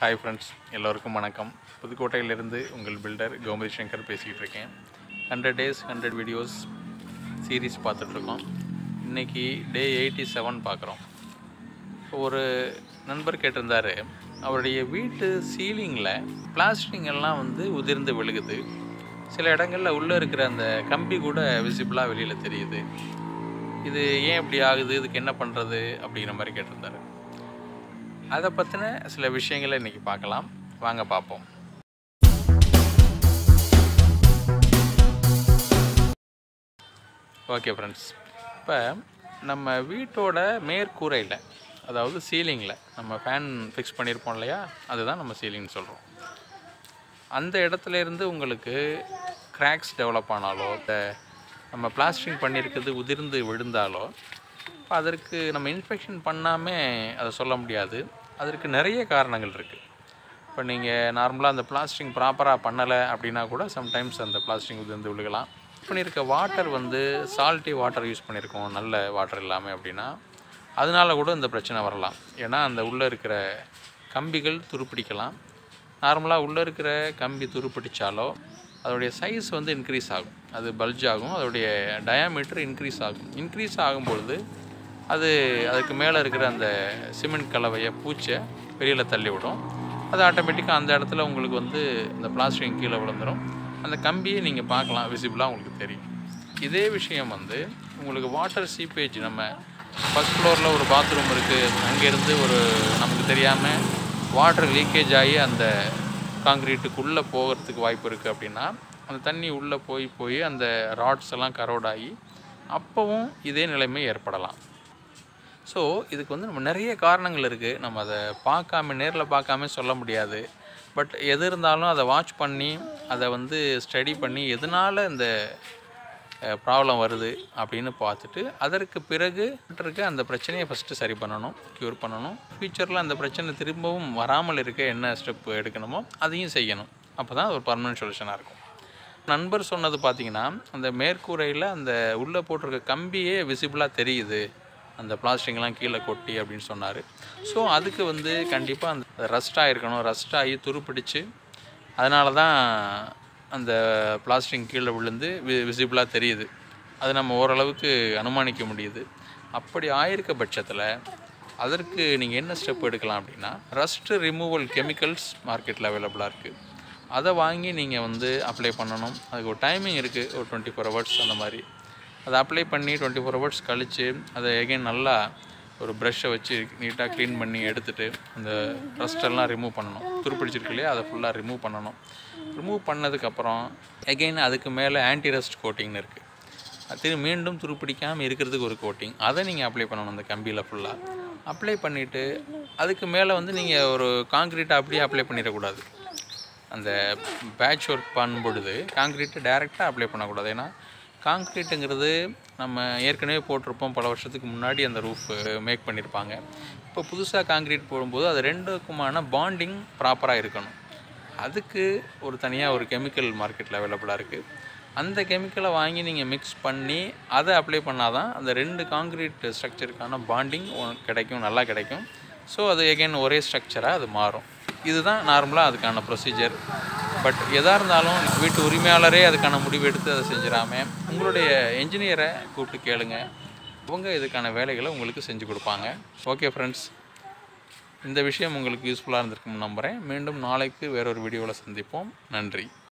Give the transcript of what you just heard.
hi friends எல்லோருக்கும் வணக்கம் புதுக்கோட்டையிலிருந்து உங்கள் பில்டர் கோமதி சங்கர் பேசிக்கிட்டு இருக்கேன் hundred days hundred videos series பார்த்துட்ருக்கோம் இன்றைக்கி டே எயிட்டி செவன் பார்க்குறோம் ஒரு நண்பர் கேட்டிருந்தார் அவருடைய வீட்டு சீலிங்கில் பிளாஸ்டிங் எல்லாம் வந்து உதிர்ந்து விழுகுது சில இடங்களில் உள்ளே இருக்கிற அந்த கம்பி கூட விசிபிளாக வெளியில் தெரியுது இது ஏன் இப்படி ஆகுது இதுக்கு என்ன பண்ணுறது அப்படிங்கிற மாதிரி கேட்டிருந்தாரு அதை பற்றின சில விஷயங்களை இன்றைக்கி பார்க்கலாம் வாங்க பார்ப்போம் ஓகே ஃப்ரெண்ட்ஸ் இப்போ நம்ம வீட்டோட மேற்கூரையில் அதாவது சீலிங்கில் நம்ம ஃபேன் ஃபிக்ஸ் பண்ணியிருப்போம் இல்லையா அதுதான் நம்ம சீலிங்னு சொல்கிறோம் அந்த இடத்துல இருந்து உங்களுக்கு கிராக்ஸ் டெவலப் ஆனாலோ இந்த நம்ம பிளாஸ்டிங் பண்ணியிருக்கிறது உதிர்ந்து விழுந்தாலோ இப்போ அதற்கு நம்ம இன்ஸ்பெக்ஷன் பண்ணாமல் அதை சொல்ல முடியாது அதற்கு நிறைய காரணங்கள் இருக்குது இப்போ நீங்கள் நார்மலாக அந்த பிளாஸ்டிங் ப்ராப்பராக பண்ணலை அப்படின்னா கூட சம்டைம்ஸ் அந்த பிளாஸ்டிங் உதிர்ந்து விழுகலாம் பண்ணியிருக்க வாட்டர் வந்து சால்ட்டி வாட்டர் யூஸ் பண்ணியிருக்கோம் நல்ல வாட்டர் இல்லாமல் அப்படின்னா அதனால கூட இந்த பிரச்சனை வரலாம் ஏன்னா அந்த உள்ளே இருக்கிற கம்பிகள் துருப்பிடிக்கலாம் நார்மலாக உள்ளே இருக்கிற கம்பி துருப்பிடிச்சாலோ அதோடைய சைஸ் வந்து இன்க்ரீஸ் ஆகும் அது பல்ஜ் ஆகும் அதோடைய டயாமீட்டர் இன்க்ரீஸ் ஆகும் இன்க்ரீஸ் ஆகும்பொழுது அது அதுக்கு மேலே இருக்கிற அந்த சிமெண்ட் கலவையை பூச்சை வெளியில் தள்ளி விடும் அது ஆட்டோமேட்டிக்காக அந்த இடத்துல உங்களுக்கு வந்து இந்த பிளாஸ்டிக் கீழே விழுந்துடும் அந்த கம்பியை நீங்கள் பார்க்கலாம் விசிபிளாக உங்களுக்கு தெரியும் இதே விஷயம் வந்து உங்களுக்கு வாட்டர் சீப்பேஜ் நம்ம ஃபஸ்ட் ஃப்ளோரில் ஒரு பாத்ரூம் இருக்குது அங்கேருந்து ஒரு நமக்கு தெரியாமல் வாட்டர் லீக்கேஜ் ஆகி அந்த காங்க்ரீட்டுக்குள்ளே போகிறதுக்கு வாய்ப்பு இருக்குது அப்படின்னா அந்த தண்ணி உள்ளே போய் போய் அந்த ராட்ஸ் எல்லாம் கரோட் ஆகி அப்போவும் இதே நிலைமை ஏற்படலாம் ஸோ இதுக்கு வந்து நம்ம நிறைய காரணங்கள் இருக்குது நம்ம அதை பார்க்காம நேரில் பார்க்காம சொல்ல முடியாது பட் எது இருந்தாலும் அதை வாட்ச் பண்ணி அதை வந்து ஸ்டடி பண்ணி எதனால் இந்த ப்ராப்ளம் வருது அப்படின்னு பார்த்துட்டு அதற்கு பிறகு இருக்க அந்த பிரச்சனையை ஃபஸ்ட்டு சரி பண்ணணும் க்யூர் பண்ணணும் ஃப்யூச்சரில் அந்த பிரச்சனை திரும்பவும் வராமல் இருக்க என்ன ஸ்டெப் எடுக்கணுமோ அதையும் செய்யணும் அப்போ தான் ஒரு பர்மனன்ட் சொல்யூஷனாக இருக்கும் நண்பர் சொன்னது பார்த்தீங்கன்னா அந்த மேற்கூரையில் அந்த உள்ளே போட்டிருக்க கம்பியே விசிபிளாக தெரியுது அந்த பிளாஸ்டிக்லாம் கீழே கொட்டி அப்படின்னு சொன்னார் ஸோ அதுக்கு வந்து கண்டிப்பாக அந்த ரஸ்ட்டாக இருக்கணும் ரஸ்ட் ஆகி துருப்பிடிச்சு அதனால தான் அந்த பிளாஸ்டிக் கீழே விழுந்து வி விசிபிளாக தெரியுது அது நம்ம ஓரளவுக்கு அனுமானிக்க முடியுது அப்படி ஆயிருக்க பட்சத்தில் அதற்கு நீங்கள் என்ன ஸ்டெப் எடுக்கலாம் அப்படின்னா ரஸ்ட்டு ரிமூவல் கெமிக்கல்ஸ் மார்க்கெட்டில் அவைலபிளாக இருக்குது அதை வாங்கி நீங்கள் வந்து அப்ளை பண்ணணும் அதுக்கு ஒரு டைமிங் இருக்குது ஒரு டுவெண்ட்டி ஃபோர் ஹவர்ஸ் அந்த மாதிரி அதை அப்ளை பண்ணி டுவெண்ட்டி ஃபோர் ஹவர்ஸ் கழித்து அதை எகைன் நல்லா ஒரு ப்ரஷ்ஷை வச்சு நீட்டாக க்ளீன் பண்ணி எடுத்துகிட்டு அந்த ரஸ்டெல்லாம் ரிமூவ் பண்ணணும் துருப்பிடிச்சிருக்கு இல்லையா அதை ஃபுல்லாக ரிமூவ் பண்ணணும் ரிமூவ் பண்ணதுக்கப்புறம் எகைன் அதுக்கு மேலே ஆன்டி ரஸ்ட் கோட்டிங்னு இருக்குது அது மீண்டும் துருப்பிடிக்காமல் இருக்கிறதுக்கு ஒரு கோட்டிங் அதை நீங்கள் அப்ளை பண்ணணும் அந்த கம்பியில் ஃபுல்லாக அப்ளை பண்ணிவிட்டு அதுக்கு மேலே வந்து நீங்கள் ஒரு காங்க்ரீட்டை அப்படியே அப்ளை பண்ணிடக்கூடாது அந்த பேட்ச் ஒர்க் பண்ணும்பொழுது காங்க்ரீட்டை டைரெக்டாக அப்ளை பண்ணக்கூடாது ஏன்னா காங்க்ரீட்டுங்கிறது நம்ம ஏற்கனவே போட்டிருப்போம் பல வருஷத்துக்கு முன்னாடி அந்த ரூஃப் மேக் பண்ணியிருப்பாங்க இப்போ புதுசாக காங்க்ரீட் போடும்போது அது ரெண்டுக்குமான பாண்டிங் ப்ராப்பராக இருக்கணும் அதுக்கு ஒரு தனியாக ஒரு கெமிக்கல் மார்க்கெட்டில் அவைலபிளாக இருக்குது அந்த கெமிக்கலை வாங்கி நீங்கள் மிக்ஸ் பண்ணி அதை அப்ளை பண்ணால் தான் அந்த ரெண்டு காங்க்ரீட் ஸ்ட்ரக்சருக்கான பாண்டிங் கிடைக்கும் நல்லா கிடைக்கும் ஸோ அது எகைன் ஒரே ஸ்ட்ரக்சராக அது மாறும் இதுதான் நார்மலாக அதுக்கான ப்ரொசீஜர் பட் எதாக இருந்தாலும் வீட்டு உரிமையாளரே அதுக்கான முடிவு எடுத்து அதை செஞ்சிடாம உங்களுடைய என்ஜினியரை கூப்பிட்டு கேளுங்க அவங்க இதுக்கான வேலைகளை உங்களுக்கு செஞ்சு கொடுப்பாங்க ஓகே ஃப்ரெண்ட்ஸ் இந்த விஷயம் உங்களுக்கு யூஸ்ஃபுல்லாக இருந்திருக்கும்னு நம்புகிறேன் மீண்டும் நாளைக்கு வேறொரு வீடியோவில் சந்திப்போம் நன்றி